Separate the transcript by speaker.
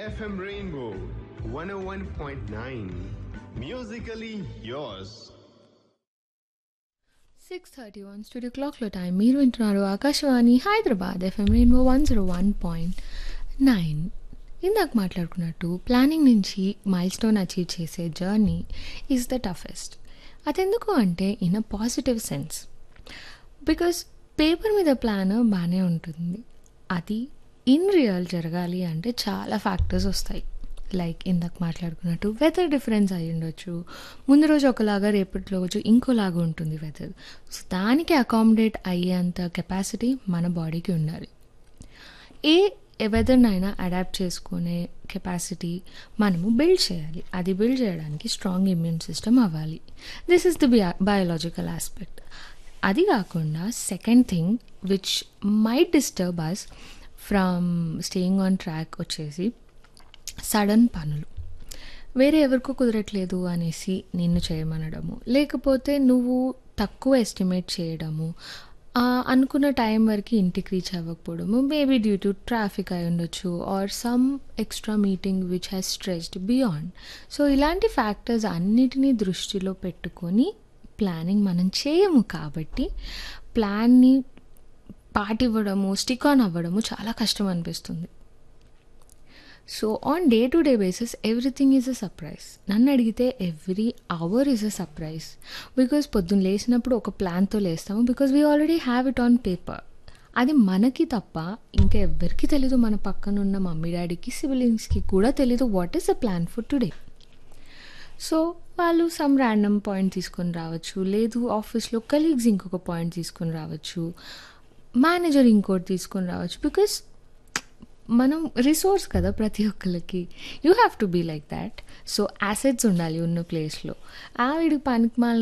Speaker 1: FM Rainbow 101.9. Musically yours.
Speaker 2: Six thirty one studio క్లాక్లో time మీరు వింటున్నారు Akashvani Hyderabad FM Rainbow one zero one point nine ఇందాక మాట్లాడుకున్నట్టు planning నుంచి మైల్ స్టోన్ అచీవ్ చేసే జర్నీ ఈజ్ ద టఫెస్ట్ అదెందుకు అంటే in a positive sense because paper మీద ప్లాన్ బాగానే ఉంటుంది అది ఇన్ రియల్ జరగాలి అంటే చాలా ఫ్యాక్టర్స్ వస్తాయి లైక్ ఇందాక మాట్లాడుకున్నట్టు వెదర్ డిఫరెన్స్ అయి ఉండొచ్చు ముందు రోజు ఒకలాగా రేపటి రోజు ఇంకోలాగా ఉంటుంది వెదర్ సో దానికి అకామిడేట్ అయ్యేంత కెపాసిటీ మన బాడీకి ఉండాలి ఏ వెదర్నైనా అడాప్ట్ చేసుకునే కెపాసిటీ మనము బిల్డ్ చేయాలి అది బిల్డ్ చేయడానికి స్ట్రాంగ్ ఇమ్యూన్ సిస్టమ్ అవ్వాలి this is the biological aspect అది కాకుండా second thing which might disturb us from staying on track వచ్చేసి సడన్ పనులు వేరే ఎవరికో కుదరట్లేదు అనేసి నిన్ను చేయమనడము లేకపోతే నువ్వు తక్కువ ఎస్టిమేట్ చేయడము ఆ, అనుకున్న టైం వరకు ఇంటికి రీచ్ అవ్వకపోవడము మేబీ డ్యూ టు ట్రాఫిక్ అయి ఉండొచ్చు or some extra meeting which has stretched beyond so ఇలాంటి ఫ్యాక్టర్స్ అన్నిటినీ దృష్టిలో పెట్టుకొని ప్లానింగ్ మనం చేయము కాబట్టి ప్లాన్ని పాటివ్వడము స్టిక్ ఆన్ అవ్వడము చాలా కష్టం అనిపిస్తుంది so on day to day basis everything is a surprise నన్ను అడిగితే every hour is a surprise because పొద్దున్న లేచినప్పుడు ఒక ప్లాన్తో లేస్తాము because we already have it on paper అది మనకి తప్ప ఇంకా ఎవరికి తెలీదు మన పక్కన ఉన్న మమ్మీ డాడీకి సిబ్లింగ్స్కి కూడా తెలీదు what is a plan for today so వాళ్ళు సమ్ ర్యాండమ్ పాయింట్ తీసుకొని రావచ్చు లేదు ఆఫీస్లో కలీగ్స్ ఇంకొక పాయింట్ తీసుకొని రావచ్చు మేనేజర్ ఇంకోటి తీసుకొని రావచ్చు బికాస్ మనం రిసోర్స్ కదా ప్రతి ఒక్కరికి you have to be like that so assets ఉండాలి ఉన్న ప్లేస్లో ఆవిడ పనికి